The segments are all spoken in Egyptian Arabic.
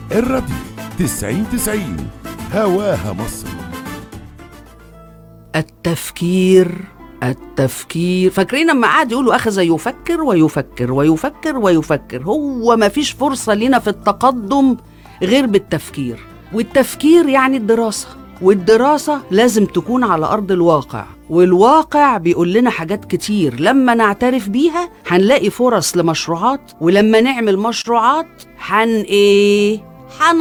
الراديو 90 90 هواها مصر التفكير التفكير فاكرين لما قعد يقولوا اخذ يفكر ويفكر ويفكر ويفكر هو ما فيش فرصه لنا في التقدم غير بالتفكير والتفكير يعني الدراسه والدراسه لازم تكون على ارض الواقع والواقع بيقول لنا حاجات كتير لما نعترف بيها هنلاقي فرص لمشروعات ولما نعمل مشروعات هن ايه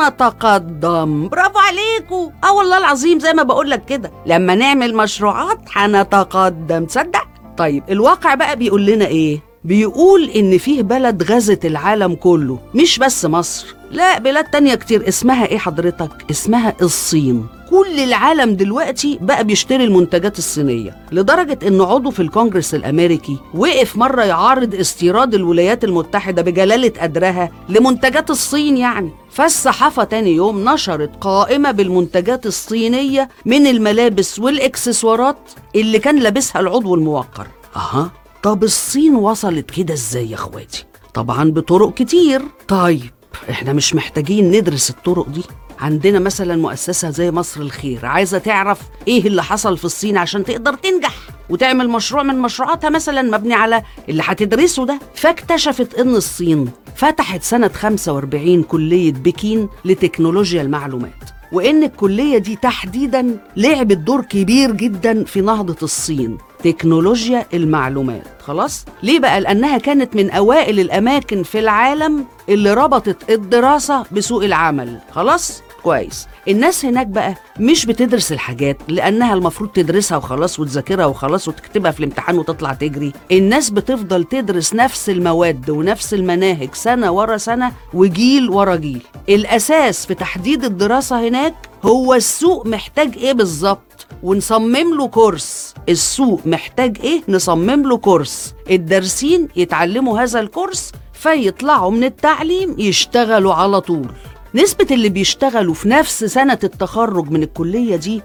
هنتقدم برافو عليكم اه والله العظيم زي ما بقول لك كده لما نعمل مشروعات هنتقدم تصدق طيب الواقع بقى بيقول لنا ايه بيقول ان فيه بلد غزت العالم كله مش بس مصر لا بلاد تانية كتير اسمها ايه حضرتك اسمها الصين كل العالم دلوقتي بقى بيشتري المنتجات الصينية لدرجة ان عضو في الكونجرس الامريكي وقف مرة يعارض استيراد الولايات المتحدة بجلالة قدرها لمنتجات الصين يعني فالصحافة تاني يوم نشرت قائمة بالمنتجات الصينية من الملابس والاكسسوارات اللي كان لابسها العضو الموقر اها طب الصين وصلت كده ازاي يا اخواتي طبعا بطرق كتير طيب احنا مش محتاجين ندرس الطرق دي عندنا مثلا مؤسسة زي مصر الخير عايزة تعرف ايه اللي حصل في الصين عشان تقدر تنجح وتعمل مشروع من مشروعاتها مثلا مبني على اللي هتدرسه ده فاكتشفت ان الصين فتحت سنة 45 كلية بكين لتكنولوجيا المعلومات وإن الكلية دي تحديدا لعبت دور كبير جدا في نهضة الصين تكنولوجيا المعلومات خلاص ليه بقى لأنها كانت من أوائل الأماكن في العالم اللي ربطت الدراسة بسوق العمل خلاص كويس الناس هناك بقى مش بتدرس الحاجات لانها المفروض تدرسها وخلاص وتذاكرها وخلاص وتكتبها في الامتحان وتطلع تجري الناس بتفضل تدرس نفس المواد ونفس المناهج سنه ورا سنه وجيل ورا جيل الاساس في تحديد الدراسه هناك هو السوق محتاج ايه بالظبط ونصمم له كورس السوق محتاج ايه نصمم له كورس الدارسين يتعلموا هذا الكورس فيطلعوا من التعليم يشتغلوا على طول نسبة اللي بيشتغلوا في نفس سنة التخرج من الكلية دي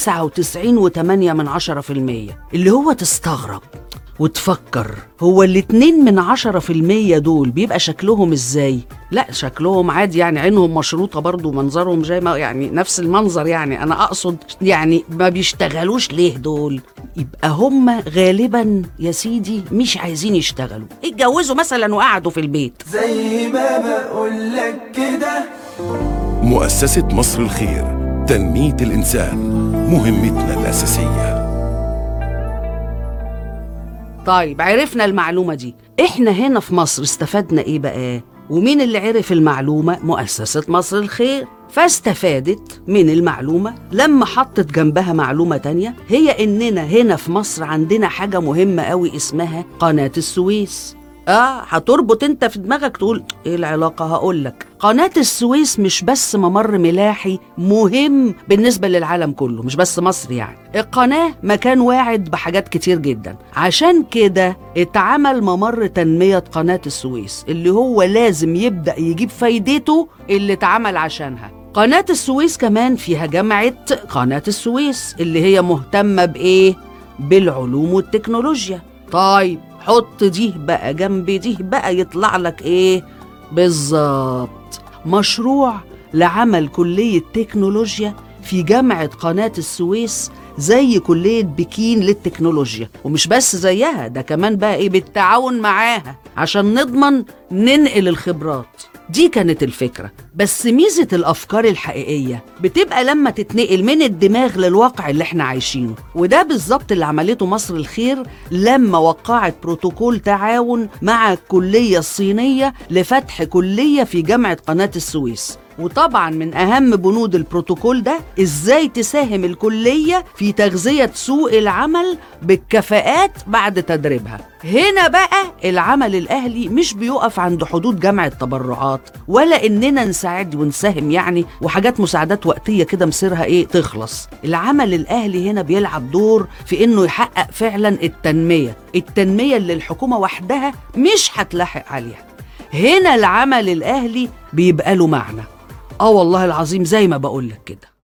99.8 من عشرة في المية اللي هو تستغرب وتفكر هو الاتنين من عشرة في المية دول بيبقى شكلهم ازاي؟ لا شكلهم عادي يعني عينهم مشروطة برضو منظرهم زي ما يعني نفس المنظر يعني أنا أقصد يعني ما بيشتغلوش ليه دول؟ يبقى هم غالبا يا سيدي مش عايزين يشتغلوا اتجوزوا مثلا وقعدوا في البيت زي ما بقولك كده مؤسسة مصر الخير تنمية الإنسان مهمتنا الأساسية طيب عرفنا المعلومة دي احنا هنا في مصر استفدنا ايه بقى ومين اللي عرف المعلومة مؤسسة مصر الخير فاستفادت من المعلومة لما حطت جنبها معلومة تانية هي إننا هنا في مصر عندنا حاجة مهمة قوي اسمها قناة السويس اه هتربط انت في دماغك تقول ايه العلاقه هقول لك قناه السويس مش بس ممر ملاحي مهم بالنسبه للعالم كله مش بس مصر يعني القناه مكان واعد بحاجات كتير جدا عشان كده اتعمل ممر تنميه قناه السويس اللي هو لازم يبدا يجيب فايدته اللي اتعمل عشانها قناة السويس كمان فيها جامعة قناة السويس اللي هي مهتمة بإيه؟ بالعلوم والتكنولوجيا طيب حط دي بقى جنب دي بقى يطلع لك ايه بالظبط مشروع لعمل كلية تكنولوجيا في جامعة قناة السويس زي كلية بكين للتكنولوجيا ومش بس زيها ده كمان بقى ايه بالتعاون معاها عشان نضمن ننقل الخبرات دي كانت الفكرة بس ميزة الأفكار الحقيقية بتبقى لما تتنقل من الدماغ للواقع اللي احنا عايشينه وده بالظبط اللي عملته مصر الخير لما وقعت بروتوكول تعاون مع الكلية الصينية لفتح كلية في جامعة قناة السويس وطبعا من اهم بنود البروتوكول ده ازاي تساهم الكليه في تغذيه سوق العمل بالكفاءات بعد تدريبها هنا بقى العمل الاهلي مش بيقف عند حدود جمع التبرعات ولا اننا نساعد ونساهم يعني وحاجات مساعدات وقتيه كده مصيرها ايه تخلص العمل الاهلي هنا بيلعب دور في انه يحقق فعلا التنميه التنميه اللي الحكومه وحدها مش هتلاحق عليها هنا العمل الاهلي بيبقى له معنى اه والله العظيم زي ما بقول لك كده